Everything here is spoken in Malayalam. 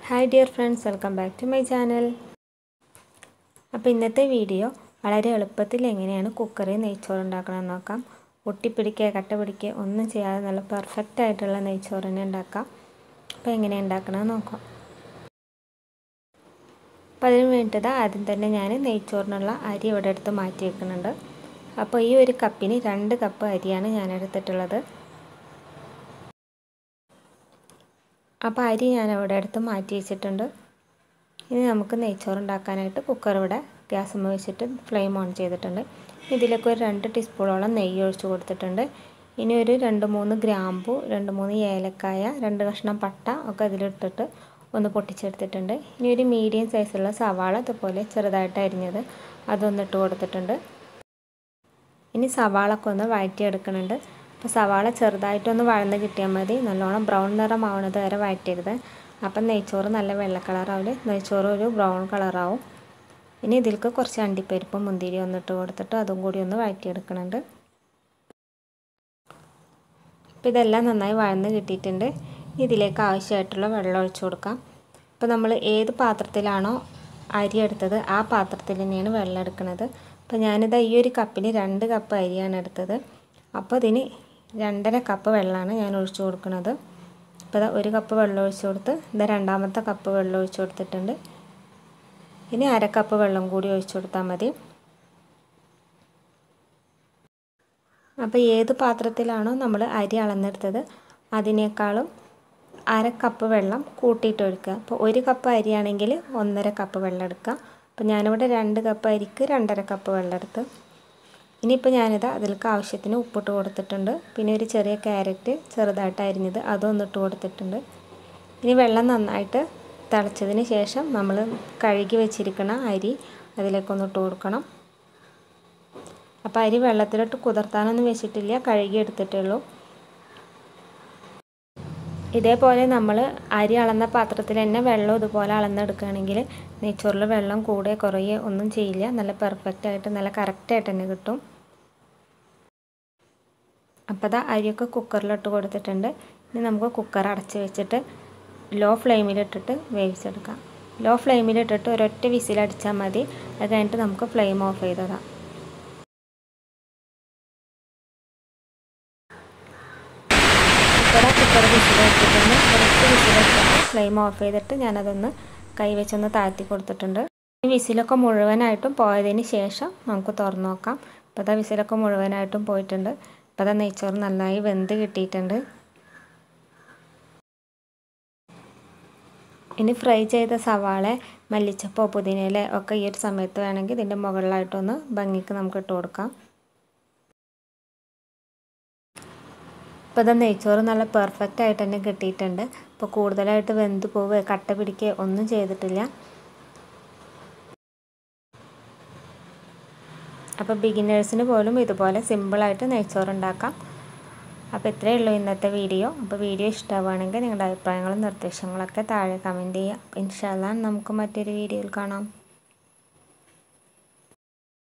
hi dear friends welcome back to my channel അപ്പോൾ ഇന്നത്തെ വീഡിയോ വളരെ എളുപ്പത്തിൽ എങ്ങനെയാണ് കുക്കറിൽ നെയ്ച്ചോറ് ഉണ്ടാക്കണമെന്ന് നോക്കാം ഒട്ടിപ്പിടിക്കുക കട്ട പിടിക്കുക ഒന്നും ചെയ്യാതെ നല്ല പെർഫെക്റ്റ് ആയിട്ടുള്ള നെയ്ച്ചോറിനെ ഉണ്ടാക്കാം അപ്പോൾ എങ്ങനെ ഉണ്ടാക്കണമെന്ന് നോക്കാം അപ്പോൾ അതിന് വേണ്ടത് ആദ്യം തന്നെ ഞാൻ നെയ്ച്ചോറിനുള്ള അരി ഇവിടെ എടുത്ത് മാറ്റി വെക്കുന്നുണ്ട് അപ്പോൾ ഈ ഒരു കപ്പിന് രണ്ട് കപ്പ് അരിയാണ് ഞാൻ എടുത്തിട്ടുള്ളത് അപ്പോൾ അരി ഞാൻ അവിടെ എടുത്ത് മാറ്റി വെച്ചിട്ടുണ്ട് ഇനി നമുക്ക് നെയ്ച്ചോറ് ഉണ്ടാക്കാനായിട്ട് കുക്കർ ഇവിടെ ഗ്യാസ് വെച്ചിട്ട് ഫ്ലെയിം ഓൺ ചെയ്തിട്ടുണ്ട് ഇതിലേക്ക് ഒരു രണ്ട് ടീസ്പൂണോളം നെയ്യ് ഒഴിച്ച് കൊടുത്തിട്ടുണ്ട് ഇനി ഒരു രണ്ട് മൂന്ന് ഗ്രാമ്പു രണ്ട് മൂന്ന് ഏലക്കായ രണ്ട് കഷ്ണം പട്ട ഒക്കെ അതിലിട്ടിട്ട് ഒന്ന് പൊട്ടിച്ചെടുത്തിട്ടുണ്ട് ഇനി ഒരു മീഡിയം സൈസുള്ള സവാള അതുപോലെ ചെറുതായിട്ട് അരിഞ്ഞത് അതൊന്നിട്ട് കൊടുത്തിട്ടുണ്ട് ഇനി സവാളൊക്കെ ഒന്ന് വഴറ്റിയെടുക്കുന്നുണ്ട് അപ്പോൾ സവാള ചെറുതായിട്ടൊന്ന് വഴന്ന് കിട്ടിയാൽ മതി നല്ലോണം ബ്രൗൺ നിറം ആവണത് വരെ വഴറ്റരുത് അപ്പം നെയ്ച്ചോറ് നല്ല വെള്ള കളറാവില്ല നെയ്ച്ചോറ് ഒരു ബ്രൗൺ കളറാവും ഇനി ഇതിലേക്ക് കുറച്ച് അണ്ടിപ്പരിപ്പും മുന്തിരി ഒന്നിട്ട് കൊടുത്തിട്ട് അതും കൂടി ഒന്ന് വഴറ്റിയെടുക്കുന്നുണ്ട് അപ്പോൾ ഇതെല്ലാം നന്നായി വഴന്ന് കിട്ടിയിട്ടുണ്ട് ഇതിലേക്ക് ആവശ്യമായിട്ടുള്ള വെള്ളം ഒഴിച്ചു കൊടുക്കാം അപ്പോൾ നമ്മൾ ഏത് പാത്രത്തിലാണോ അരി എടുത്തത് ആ പാത്രത്തിൽ തന്നെയാണ് വെള്ളം എടുക്കുന്നത് അപ്പോൾ ഞാനിത് ഈ ഒരു കപ്പിന് രണ്ട് കപ്പ് അരിയാണ് എടുത്തത് അപ്പോൾ ഇതിന് രണ്ടര കപ്പ് വെള്ളമാണ് ഞാൻ ഒഴിച്ചു കൊടുക്കുന്നത് ഇപ്പോൾ ഒരു കപ്പ് വെള്ളം ഒഴിച്ചു കൊടുത്ത് ഇത് രണ്ടാമത്തെ കപ്പ് വെള്ളം ഒഴിച്ചു കൊടുത്തിട്ടുണ്ട് ഇനി അര കപ്പ് വെള്ളം കൂടി ഒഴിച്ചു കൊടുത്താൽ മതി അപ്പോൾ ഏത് പാത്രത്തിലാണോ നമ്മൾ അരി അളന്നെടുത്തത് അതിനേക്കാളും അര കപ്പ് വെള്ളം കൂട്ടിയിട്ട് ഒഴിക്കുക അപ്പോൾ ഒരു കപ്പ് അരിയാണെങ്കിൽ ഒന്നര കപ്പ് വെള്ളം എടുക്കുക അപ്പോൾ ഞാനിവിടെ രണ്ട് കപ്പ് അരിക്ക് രണ്ടര കപ്പ് വെള്ളം എടുത്ത് ഇനിയിപ്പോൾ ഞാനിത് അതിലേക്ക് ആവശ്യത്തിന് ഉപ്പിട്ട് കൊടുത്തിട്ടുണ്ട് പിന്നെ ഒരു ചെറിയ ക്യാരറ്റ് ചെറുതായിട്ട് അരിഞ്ഞത് അതൊന്നിട്ട് കൊടുത്തിട്ടുണ്ട് ഇനി വെള്ളം നന്നായിട്ട് തിളച്ചതിന് ശേഷം നമ്മൾ കഴുകി വെച്ചിരിക്കുന്ന അരി അതിലേക്കൊന്നിട്ട് കൊടുക്കണം അപ്പോൾ അരി വെള്ളത്തിലിട്ട് കുതിർത്താനൊന്നും വെച്ചിട്ടില്ല കഴുകി എടുത്തിട്ടേ ഉള്ളൂ ഇതേപോലെ നമ്മൾ അരി അളന്ന പാത്രത്തിൽ തന്നെ വെള്ളം ഇതുപോലെ അളന്നെടുക്കുകയാണെങ്കിൽ നെയ്ച്ചോറിൽ വെള്ളം കൂടെ കുറയെ ഒന്നും ചെയ്യില്ല നല്ല പെർഫെക്റ്റ് ആയിട്ട് നല്ല കറക്റ്റായിട്ട് തന്നെ കിട്ടും അപ്പോൾ അതാ അരിയൊക്കെ കുക്കറിലിട്ട് കൊടുത്തിട്ടുണ്ട് ഇനി നമുക്ക് കുക്കർ അടച്ച് വെച്ചിട്ട് ലോ ഫ്ലെയിമിലിട്ടിട്ട് വേവിച്ചെടുക്കാം ലോ ഫ്ലെയിമിലിട്ടിട്ട് ഒരൊറ്റ വിസിലടിച്ചാൽ മതി അത് കഴിഞ്ഞിട്ട് നമുക്ക് ഫ്ലെയിം ഓഫ് ചെയ്തതാം കുക്കറ കുക്കർ വിസിലെടുത്തിട്ടുണ്ട് ഒരൊറ്റ വിസിലെടുത്തിട്ട് ഫ്ലെയിം ഓഫ് ചെയ്തിട്ട് ഞാനതൊന്ന് കൈവച്ചൊന്ന് താഴ്ത്തി കൊടുത്തിട്ടുണ്ട് ഈ വിസിലൊക്കെ മുഴുവനായിട്ടും പോയതിന് ശേഷം നമുക്ക് തുറന്നു നോക്കാം ഇപ്പോൾ അതാ വിസിലൊക്കെ മുഴുവനായിട്ടും പോയിട്ടുണ്ട് ഇപ്പോൾ അതാ നെയ്ച്ചോറ് നന്നായി വെന്ത് കിട്ടിയിട്ടുണ്ട് ഇനി ഫ്രൈ ചെയ്ത സവാള മല്ലിച്ചപ്പോ പുതിനയില ഒക്കെ ഈ ഒരു സമയത്ത് വേണമെങ്കിൽ ഇതിൻ്റെ മുകളിലായിട്ടൊന്ന് ഭംഗിക്ക് നമുക്ക് ഇട്ട് കൊടുക്കാം ഇപ്പോൾ ഇത് നെയ്ച്ചോറ് നല്ല പെർഫെക്റ്റ് ആയിട്ട് തന്നെ കിട്ടിയിട്ടുണ്ട് ഇപ്പോൾ കൂടുതലായിട്ട് വെന്ത് പോവുക കട്ട പിടിക്കുക ഒന്നും ചെയ്തിട്ടില്ല അപ്പോൾ ബിഗിനേഴ്സിന് പോലും ഇതുപോലെ സിമ്പിളായിട്ട് നെയ്ച്ചോറ് ഉണ്ടാക്കാം അപ്പോൾ ഇത്രയേ ഉള്ളൂ ഇന്നത്തെ വീഡിയോ അപ്പോൾ വീഡിയോ ഇഷ്ടമാവുകയാണെങ്കിൽ നിങ്ങളുടെ അഭിപ്രായങ്ങളും നിർദ്ദേശങ്ങളൊക്കെ താഴെ കമൻറ്റ് ചെയ്യുക ഇൻഷാല്ലാ നമുക്ക് മറ്റൊരു വീഡിയോയിൽ കാണാം